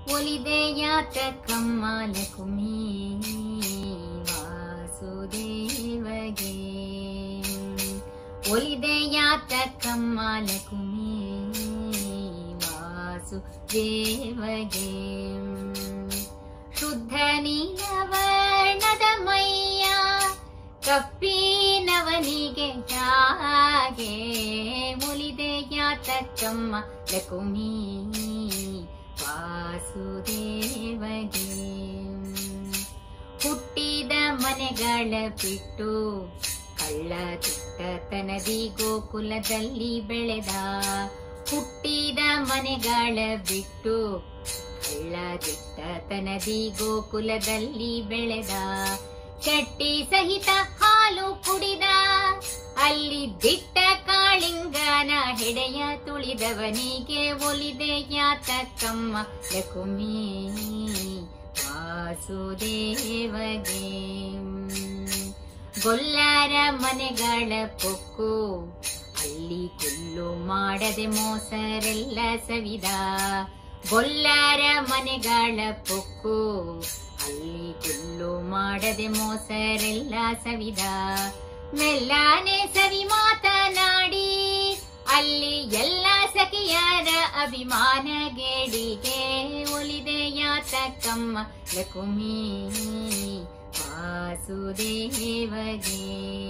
ಒಲಿದೆಯಾತಕಮ್ಮ ಲಕುಮಿ ವಾಸುದೇವಗೆ ಒಲಿದೆಯಾತಕಮ್ಮ ಲಕುಮಿ ವಾಸುದೇವಗೆ ಶುದ್ಧ ನೀಲವರ್ಣದ ಮೈಯ ಕಪ್ಪಿನವನಿಗೆ ಹಾಗೆ ಮುಲಿದೆಯಾತಕ್ಕಮ್ಮ ಲಕುಮಿ ವಾಸುದೇವಗೆ ಹುಟ್ಟಿದ ಮನೆಗಳ ಬಿಟ್ಟು ಕಳ್ಳ ತುಟ್ಟತನದಿ ಗೋಕುಲದಲ್ಲಿ ಬೆಳೆದ ಹುಟ್ಟಿದ ಮನೆಗಳ ಬಿಟ್ಟು ಕಳ್ಳ ದಿಟ್ಟತನದಿ ಗೋಕುಲದಲ್ಲಿ ಬೆಳೆದ ಚಟ್ಟಿ ಸಹಿತ ಹಾಲು ಕುಡಿದ ಅಲ್ಲಿ ದಿಟ್ಟ ಕಾಳಿಂಗನ ಹೆಡೆಯ ತುಳಿದವನಿಗೆ ಒಲಿದೆಯಾತಕ್ಕಮ್ಮ ಲಕುಮಿ ವಾಸುದೇವಗೆ ಗೊಲ್ಲರ ಮನೆಗಳ ಪೊಕ್ಕು ಅಲ್ಲಿ ಕುಲ್ಲು ಮಾಡದೆ ಮೋಸರೆಲ್ಲ ಸವಿದ ಗೊಲ್ಲರ ಮನೆಗಳ ಪೊಕ್ಕು ಅಲ್ಲಿ ಕುಲ್ಲು ಮಾಡದೆ ಮೋಸರೆಲ್ಲ ಸವಿದ ಮೆಲ್ಲನೆ ಸವಿ ಮಾತನಾಡಿ ಅಲ್ಲಿ ಎಲ್ಲ ಸಖಿಯರ ಅಭಿಮಾನ ಗೇಡಿಗೆ ಒಲಿದೆಯಾತಕ್ಕಮ್ಮ ಲಕುಮಿ ವಾಸುದೇವಗೆ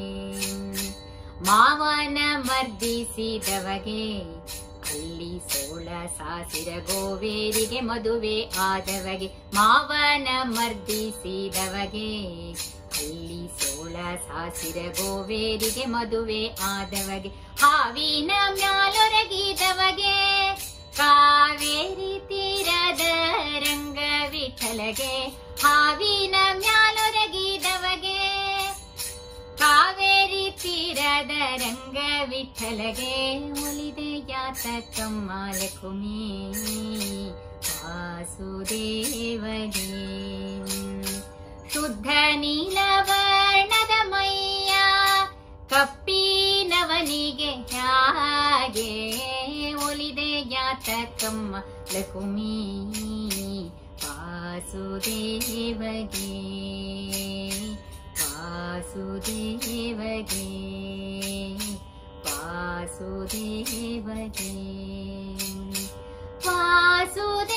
ಮಾವನ ಮರ್ದಿಸಿದವಗೆ ಅಲ್ಲಿ ಸೋಳ ಸಾಸಿರ ಗೋವೇರಿಗೆ ಮದುವೆ ಆದವಗೆ ಮಾವನ ಮರ್ದಿಸಿದವಗೆ ಅಲ್ಲಿ ಸೋಳ ಸಾಸಿರ ಗೋವೇರಿಗೆ ಮದುವೆ ಆದವಗೆ ಹಾವಿನ ಮ್ಯಾಲೊರಗಿದವಗೆ ಕಾವೇರಿ ತೀರದ ರಂಗ ವಿಠಲಗೆ ಹಾವಿನ ಮ್ಯಾಲೊರಗಿದವಗೆ ಕಾವೇರಿ ತೀರದ ರಂಗ ವಿಠಲಗೆ ಒಲಿದೆಯಾತಕ್ಕಮ್ಮ ಲಕುಮಿ ವಾಸುದೇವಗೆ ಶುದ್ಧ ನೀಲವರ್ಣದ ಮೈಯ ಕಪ್ಪಿನವನಿಗೆ ಹಾಗೆ ಒಲಿದೆಯಾತಕ್ಕಮ್ಮ ಲಕುಮಿ ವಾಸುದೇವಗೆ ವಾಸುದೇವಗೆ ವಾಸುದೇವಗೆ ವಾಸುದೇವ